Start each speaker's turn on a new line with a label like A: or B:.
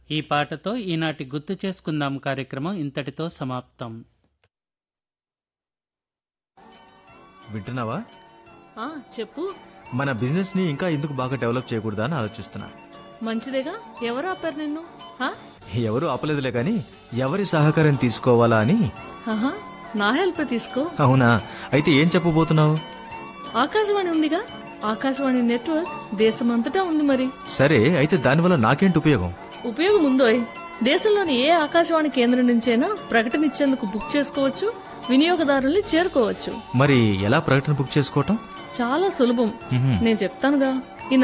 A: ఈ పాటతో ఈనాటి గుర్తు చేసుకుందాం కార్యక్రమం ఇంతటితో సమాప్తం
B: వింటున్నావా
C: ఆ చెప్పు
B: మన బిజినెస్ ని ఇంకా ఎందుకు బాగా డెవలప్ చేయకూడదా అని ఆలోచిస్తున్నా
C: మంచిదేగా ఎవరు ఆపారు నిన్ను హా?
B: ఎవరు ఆపలేదులే కానీ ఎవరి సహకారం తీసుకోవాలా అని
C: ఆహా, నా హెల్ప్ తీసుకో
B: అవునా అయితే ఏం చెప్పబోతున్నావు
C: ఆకాశవాణి ఉందిగా ఆకాశవాణి నెట్వర్క్ దేశమంతటా ఉంది మరి
B: సరే అయితే దానివల్ల నాకేంటి ఉపయోగం
C: ఉపయోగం ఉందోయ్ దేశంలోని ఏ ఆకాశవాణి కేంద్రం నుంచైనా ప్రకటన ఇచ్చేందుకు బుక్ చేసుకోవచ్చు వినియోగదారుల్ని చేరుకోవచ్చు
B: మరి ఎలా ప్రకటన బుక్ చేసుకోవటం
C: చాలా సులభం
B: మ్హూ.
C: నేను చెప్తానుగా